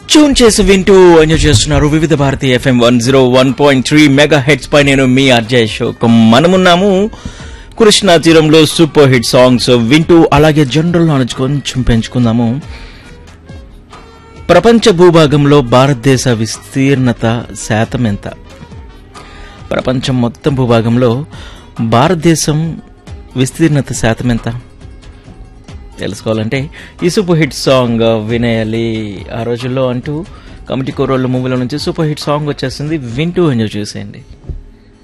tune చేసి వింటూ enjoy చేస్తున్నారు Vividh Bharati FM one zero one point three mega hits పై నేను మీ అర్జయ్ అశోక్ మనమున్నాము కృష్ణా తీరంలో సూపర్ హిట్ సాంగ్స్ వింటూ అలాగే జనరల్ నాలెడ్జ్ కొంచెం పెంచుకుందాము ప్రపంచ భూభాగంలో భారతదేశ విస్తీర్ణత శాతం ఎంత ప్రపంచం మొత్తం భూభాగంలో భారతదేశం విస్తీర్ణత శాతం ఎంత తెలుసుకోవాలంటే ఈ సూపర్ హిట్ సాంగ్ వినేయాలి ఆ రోజుల్లో అంటూ కమిటీ కోరోళ్ళు మూవీలో నుంచి సూపర్ హిట్ సాంగ్ వచ్చేస్తుంది వింటూ ఎంజాయ్ చేసేయండి